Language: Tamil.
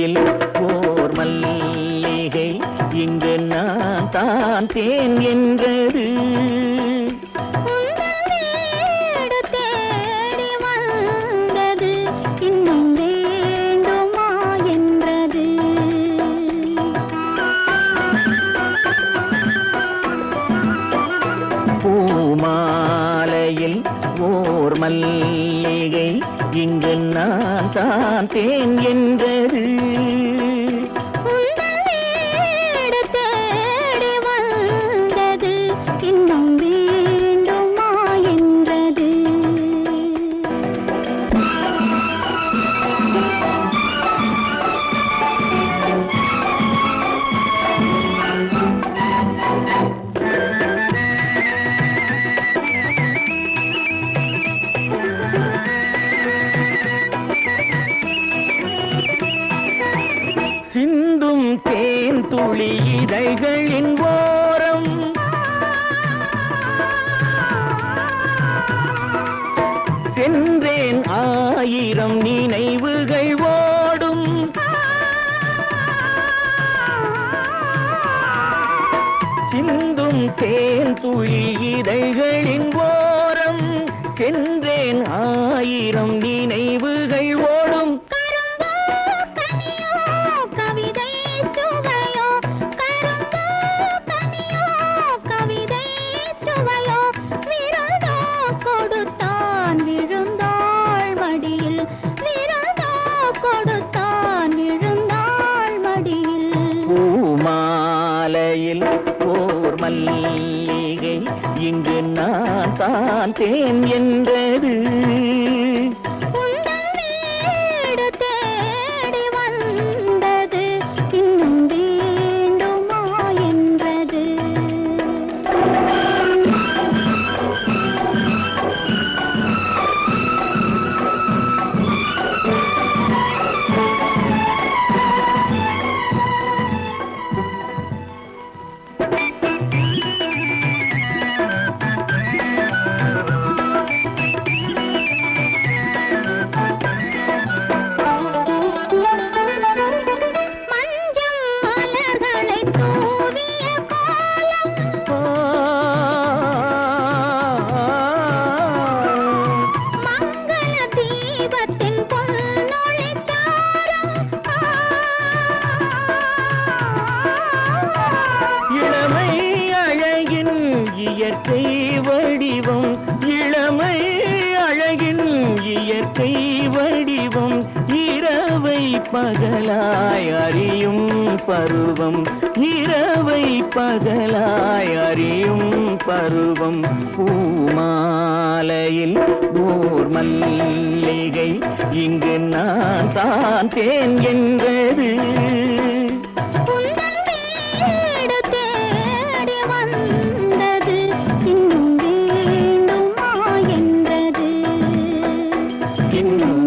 மாலையில் ஓர் மல்லிகை இங்கு நான் தான் தேன் என்றது உந்தன் வீடு தேடி வந்தது இன்னும் வேண்டுமா என்றது பூமாலையில் ஓர் மல்லிகை இங்கு நான் தான் தேன் என்றது உந்தன் வீடு தேடி வந்தது இன்னும் வேண்டுமா என்றது சிந்தும் தேன் துளி இதழ்களின் ஓரம் சென்றேன் ஆயிரம் நினைவுகள் ஓடும் சிந்தும் தேன் துளி இதழ்களின் ஓரம் சென்றேன் ஆயிரம் நினைவுகள் ஓடும் கரும்போ கனியோ கவிதை சுவையோ கரும்போ கனியோ கவிதை சுவையோ விருதோ கொடுத்தான் விழுந்தாள் மடியில் விருதோ கொடுத்தான் விழுந்தாள் மடியில் பூமாலையில் ஓர் மல்லிகை இங்கு நான் தான் தேன் என்றது உந்தன் வீடு தேடி வந்தது இன்னும் வேண்டுமா என்றது மஞ்சள் மலர்களை தூவிய கோலம் மங்கள தீபத்தின் பொன்னொளி சாரம் இளமை அழகின் இயற்கை வடிவம் இளமை அழகின் இயற்கை வடிவம் இரவை பகலாய் அறியும் பருவம் இரவை பகலாய் அறியும் பருவம் பூமாலையில் ஓர் மல்லிகை இங்கு நான் தான் தேன் என்றது உந்தன் வீடு தேடி வந்தது இன்னும் வேண்டுமா என்றது இன்னும்